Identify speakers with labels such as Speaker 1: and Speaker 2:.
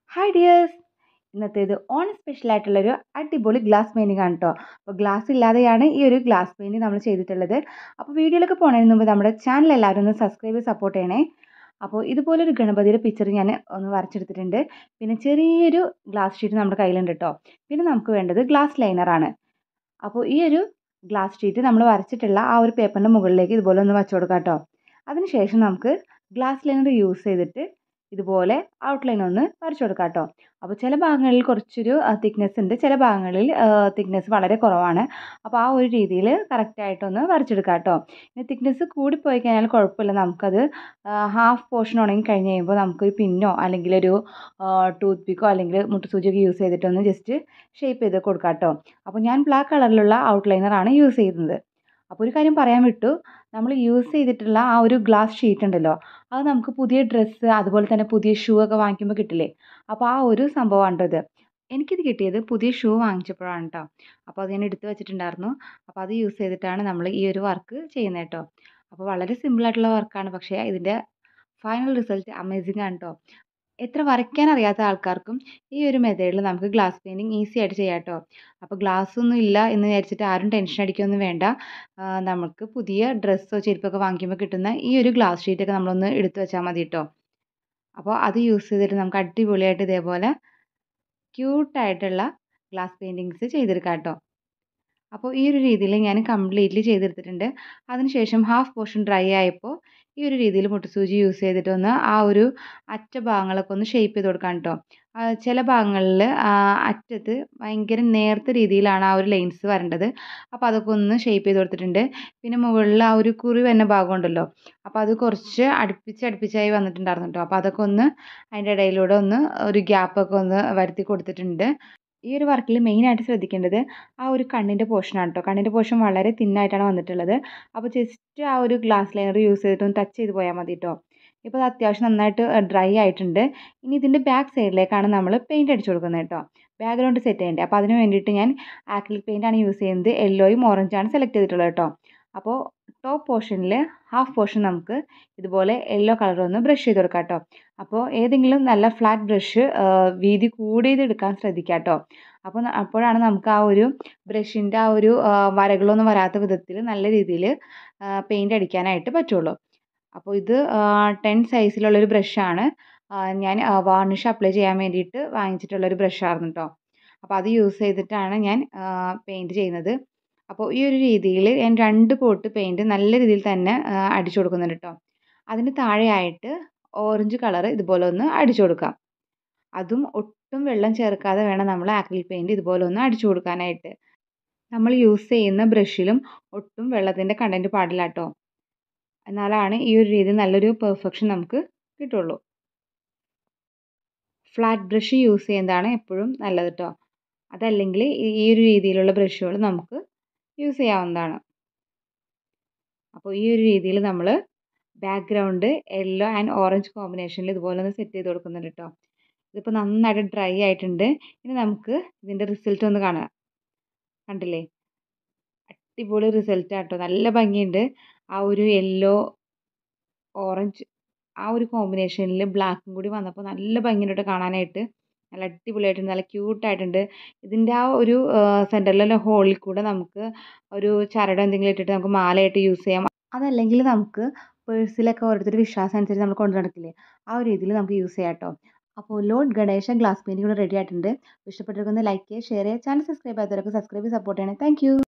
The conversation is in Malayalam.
Speaker 1: ഹായ് ഡിയേഴ്സ് ഇന്നത്തേത് ഓണം സ്പെഷ്യൽ ആയിട്ടുള്ളൊരു അടിപൊളി ഗ്ലാസ് പെയിൻറ്റിംഗ് ആണ് കേട്ടോ അപ്പോൾ ഗ്ലാസ് ഇല്ലാതെയാണ് ഈ ഒരു ഗ്ലാസ് പെയിൻറ്റിംഗ് നമ്മൾ ചെയ്തിട്ടുള്ളത് അപ്പോൾ വീഡിയോയിലൊക്കെ പോകുന്നതിന് മുമ്പ് നമ്മുടെ ചാനൽ എല്ലാവരും ഒന്ന് സബ്സ്ക്രൈബ് ചെയ്ത് സപ്പോർട്ട് ചെയ്യണേ അപ്പോൾ ഇതുപോലൊരു ഗണപതിയുടെ പിക്ചർ ഞാൻ ഒന്ന് വരച്ചെടുത്തിട്ടുണ്ട് പിന്നെ ചെറിയൊരു ഗ്ലാസ് ഷീറ്റ് നമ്മുടെ കയ്യിലുണ്ട് കേട്ടോ പിന്നെ നമുക്ക് വേണ്ടത് ഗ്ലാസ് ലൈനറാണ് അപ്പോൾ ഈ ഒരു ഗ്ലാസ് ഷീറ്റ് നമ്മൾ വരച്ചിട്ടുള്ള ആ ഒരു പേപ്പറിൻ്റെ മുകളിലേക്ക് ഇതുപോലെ ഒന്ന് വച്ചു കൊടുക്കാം കേട്ടോ അതിനുശേഷം നമുക്ക് ഗ്ലാസ് ലൈനർ യൂസ് ചെയ്തിട്ട് ഇതുപോലെ ഔട്ട്ലൈൻ ഒന്ന് വരച്ചു കൊടുക്കാം കേട്ടോ അപ്പോൾ ചില ഭാഗങ്ങളിൽ കുറച്ചൊരു തിക്നെസ് ഉണ്ട് ചില ഭാഗങ്ങളിൽ തിക്നെസ് വളരെ കുറവാണ് അപ്പോൾ ആ ഒരു രീതിയിൽ കറക്റ്റായിട്ടൊന്ന് വരച്ചെടുക്കാം കേട്ടോ ഇനി തിക്നെസ് കൂടിപ്പോയി കഴിഞ്ഞാൽ കുഴപ്പമില്ല നമുക്കത് ഹാഫ് പോർഷൻ ഉണങ്ങി കഴിഞ്ഞ് കഴിയുമ്പോൾ നമുക്കൊരു പിന്നോ അല്ലെങ്കിൽ ഒരു ടൂത്ത് പിക്കോ അല്ലെങ്കിൽ മുട്ടുസൂചിയൊക്കെ യൂസ് ചെയ്തിട്ടൊന്ന് ജസ്റ്റ് ഷേപ്പ് ചെയ്ത് കൊടുക്കാം കേട്ടോ അപ്പോൾ ഞാൻ ബ്ലാക്ക് കളറിലുള്ള ഔട്ട്ലൈനറാണ് യൂസ് ചെയ്യുന്നത് അപ്പോൾ ഒരു കാര്യം പറയാൻ വിട്ടു നമ്മൾ യൂസ് ചെയ്തിട്ടുള്ള ആ ഒരു ഗ്ലാസ് ഷീറ്റ് ഉണ്ടല്ലോ അത് നമുക്ക് പുതിയ ഡ്രസ്സ് അതുപോലെ തന്നെ പുതിയ ഷൂ ഒക്കെ വാങ്ങിക്കുമ്പോൾ കിട്ടില്ലേ അപ്പോൾ ആ ഒരു സംഭവമാണ് ഇത് എനിക്കിത് കിട്ടിയത് പുതിയ ഷൂ വാങ്ങിച്ചപ്പോഴാണ് കേട്ടോ അപ്പോൾ അത് ഞാൻ എടുത്ത് വെച്ചിട്ടുണ്ടായിരുന്നു അപ്പോൾ അത് യൂസ് ചെയ്തിട്ടാണ് നമ്മൾ ഈ ഒരു വർക്ക് ചെയ്യുന്നത് കേട്ടോ അപ്പോൾ വളരെ സിമ്പിളായിട്ടുള്ള വർക്കാണ് പക്ഷേ ഇതിൻ്റെ ഫൈനൽ റിസൾട്ട് അമേസിംഗ് ആണ് കേട്ടോ എത്ര വരയ്ക്കാൻ അറിയാത്ത ആൾക്കാർക്കും ഈ ഒരു മെത്തേഡിൽ നമുക്ക് ഗ്ലാസ് പെയിൻറ്റിങ് ഈസി ആയിട്ട് ചെയ്യാം കേട്ടോ അപ്പോൾ ഗ്ലാസ് ഒന്നും ഇല്ല എന്ന് വിചാരിച്ചിട്ട് ആരും ടെൻഷൻ അടിക്കുകയൊന്നും വേണ്ട നമുക്ക് പുതിയ ഡ്രസ്സോ ചെരുപ്പൊക്കെ വാങ്ങിക്കുമ്പോൾ കിട്ടുന്ന ഈ ഒരു ഗ്ലാസ് ഷീറ്റൊക്കെ നമ്മളൊന്ന് എടുത്തു വെച്ചാൽ മതി കേട്ടോ അപ്പോൾ അത് യൂസ് ചെയ്തിട്ട് നമുക്ക് അടിപൊളിയായിട്ട് ഇതേപോലെ ക്യൂട്ടായിട്ടുള്ള ഗ്ലാസ് പെയിൻറ്റിങ്സ് ചെയ്തെടുക്കാം കേട്ടോ അപ്പോൾ ഈ ഒരു രീതിയിൽ ഞാൻ കംപ്ലീറ്റ്ലി ചെയ്തെടുത്തിട്ടുണ്ട് അതിനുശേഷം ഹാഫ് പോർഷൻ ഡ്രൈ ആയപ്പോൾ ഈ ഒരു രീതിയിൽ മുട്ടുസൂചി യൂസ് ചെയ്തിട്ടൊന്ന് ആ ഒരു അറ്റ ഭാഗങ്ങളൊക്കെ ഒന്ന് ഷേപ്പ് ചെയ്ത് കൊടുക്കാം കേട്ടോ ചില ഭാഗങ്ങളിൽ അറ്റത്ത് ഭയങ്കര നേർത്ത രീതിയിലാണ് ആ ഒരു ലൈൻസ് വരേണ്ടത് അപ്പോൾ അതൊക്കെ ഒന്ന് ഷേപ്പ് ചെയ്ത് കൊടുത്തിട്ടുണ്ട് പിന്നെ മുകളിൽ ആ ഒരു കുറി വരുന്ന ഭാഗം ഉണ്ടല്ലോ അപ്പോൾ അത് കുറച്ച് അടുപ്പിച്ച് അടുപ്പിച്ചായി വന്നിട്ടുണ്ടായിരുന്നു കേട്ടോ അപ്പോൾ അതൊക്കെ ഒന്ന് അതിൻ്റെ ഇടയിലൂടെ ഒന്ന് ഒരു ഗ്യാപ്പൊക്കെ ഒന്ന് വരുത്തി കൊടുത്തിട്ടുണ്ട് ഈ ഒരു വർക്കിൽ മെയിനായിട്ട് ശ്രദ്ധിക്കേണ്ടത് ആ ഒരു കണ്ണിൻ്റെ പോർഷനാണ് കേട്ടോ കണ്ണിൻ്റെ പോർഷൻ വളരെ തിന്നായിട്ടാണ് വന്നിട്ടുള്ളത് അപ്പോൾ ജസ്റ്റ് ആ ഒരു ഗ്ലാസ് ലൈനർ യൂസ് ചെയ്തിട്ടൊന്ന് ടച്ച് ചെയ്ത് പോയാൽ മതി കേട്ടോ ഇപ്പോൾ അത് അത്യാവശ്യം നന്നായിട്ട് ഡ്രൈ ആയിട്ടുണ്ട് ഇനി ഇതിൻ്റെ ബാക്ക് സൈഡിലേക്കാണ് നമ്മൾ പെയിൻറ്റ് അടിച്ചു കൊടുക്കുന്നത് കേട്ടോ ബാക്ക്ഗ്രൗണ്ട് സെറ്റ് ചെയ്യേണ്ടത് അപ്പോൾ അതിന് വേണ്ടിയിട്ട് ഞാൻ ആക്രിലിക് പെയിൻ്റാണ് യൂസ് ചെയ്യുന്നത് യെല്ലോയും ഓറഞ്ചാണ് സെലക്ട് ചെയ്തിട്ടുള്ളത് കേട്ടോ അപ്പോൾ ടോപ്പ് പോർഷനിൽ ഹാഫ് പോർഷൻ നമുക്ക് ഇതുപോലെ യെല്ലോ കളർ ഒന്ന് ബ്രഷ് ചെയ്ത് കൊടുക്കാം കേട്ടോ അപ്പോൾ ഏതെങ്കിലും നല്ല ഫ്ലാറ്റ് ബ്രഷ് വീതി കൂടിയത് എടുക്കാൻ ശ്രദ്ധിക്കുക കേട്ടോ അപ്പോൾ അപ്പോഴാണ് നമുക്ക് ആ ഒരു ബ്രഷിൻ്റെ ആ ഒരു വരകളൊന്നും വരാത്ത വിധത്തിൽ നല്ല രീതിയിൽ പെയിൻ്റ് അടിക്കാനായിട്ട് പറ്റുള്ളൂ അപ്പോൾ ഇത് ടെൻ സൈസിലുള്ളൊരു ബ്രഷാണ് ഞാൻ വാർണിഷ് അപ്ലൈ ചെയ്യാൻ വേണ്ടിയിട്ട് വാങ്ങിച്ചിട്ടുള്ളൊരു ബ്രഷായിരുന്നു കേട്ടോ അപ്പോൾ അത് യൂസ് ചെയ്തിട്ടാണ് ഞാൻ പെയിൻറ്റ് ചെയ്യുന്നത് അപ്പോൾ ഈ ഒരു രീതിയിൽ ഞാൻ രണ്ട് കോട്ട് പെയിൻറ്റ് നല്ല രീതിയിൽ തന്നെ അടിച്ചു കൊടുക്കുന്നുണ്ട് കേട്ടോ അതിന് താഴെയായിട്ട് ഓറഞ്ച് കളർ ഇതുപോലെ ഒന്ന് അടിച്ചു കൊടുക്കാം അതും ഒട്ടും വെള്ളം ചേർക്കാതെ വേണം നമ്മൾ ആക്രിലിക് പെയിൻറ്റ് ഇതുപോലെ ഒന്ന് അടിച്ചു കൊടുക്കാനായിട്ട് നമ്മൾ യൂസ് ചെയ്യുന്ന ബ്രഷിലും ഒട്ടും വെള്ളത്തിൻ്റെ കണ്ടൻറ്റ് പാടില്ല കേട്ടോ എന്നാലാണ് ഈ ഒരു രീതിയിൽ നല്ലൊരു പെർഫെക്ഷൻ നമുക്ക് കിട്ടുള്ളൂ ഫ്ലാറ്റ് ബ്രഷ് യൂസ് ചെയ്യുന്നതാണ് എപ്പോഴും നല്ലത് കേട്ടോ അതല്ലെങ്കിൽ ഈ ഒരു രീതിയിലുള്ള ബ്രഷുകൾ നമുക്ക് യൂസ് ചെയ്യാവുന്നതാണ് അപ്പോൾ ഈ ഒരു രീതിയിൽ നമ്മൾ ബാക്ക്ഗ്രൗണ്ട് യെല്ലോ ആൻഡ് ഓറഞ്ച് കോമ്പിനേഷനിൽ ഇതുപോലെ ഒന്ന് സെറ്റ് ചെയ്ത് കൊടുക്കുന്നുണ്ട് കേട്ടോ ഇതിപ്പോൾ നന്നായിട്ട് ഡ്രൈ ആയിട്ടുണ്ട് ഇനി നമുക്ക് ഇതിൻ്റെ റിസൾട്ട് ഒന്ന് കാണാം കണ്ടില്ലേ അടിപൊളി റിസൾട്ട് ആട്ടോ നല്ല ഭംഗിയുണ്ട് ആ ഒരു യെല്ലോ ഓറഞ്ച് ആ ഒരു കോമ്പിനേഷനിൽ ബ്ലാക്കും കൂടി വന്നപ്പോൾ നല്ല ഭംഗിയുണ്ട് കാണാനായിട്ട് നല്ല അടിപൊളിയായിട്ടുണ്ട് നല്ല ക്യൂട്ടായിട്ടുണ്ട് ഇതിൻ്റെ ആ ഒരു സെൻറ്ററിലുള്ള ഹോളിൽ കൂടെ നമുക്ക് ഒരു ചരട് എന്തെങ്കിലും ഇട്ടിട്ട് നമുക്ക് മാലയായിട്ട് യൂസ് ചെയ്യാം അതല്ലെങ്കിൽ നമുക്ക് പേഴ്സിലൊക്കെ ഓരോരുത്തർ വിശ്വാസം അനുസരിച്ച് നമ്മൾ കൊണ്ടു നടക്കില്ലേ ആ ഒരു രീതിയിൽ നമുക്ക് യൂസ് ചെയ്യാം കേട്ടോ അപ്പോൾ ലോഡ് ഗണേശ ഗ്ലാസ് പെയിൻറ്റിംഗ് കൂടെ റെഡി ആയിട്ടുണ്ട് ഇഷ്ടപ്പെട്ടിരിക്കുന്നത് ലൈക്ക് ചെയ്യുക ഷെയർ ചെയ്യുക ചാനൽ സബ്സ്ക്രൈബ് ചെയ്യാത്തവരൊക്കെ സബ്സ്ക്രൈബ് സപ്പോർട്ട് ചെയ്യണേ താങ്ക്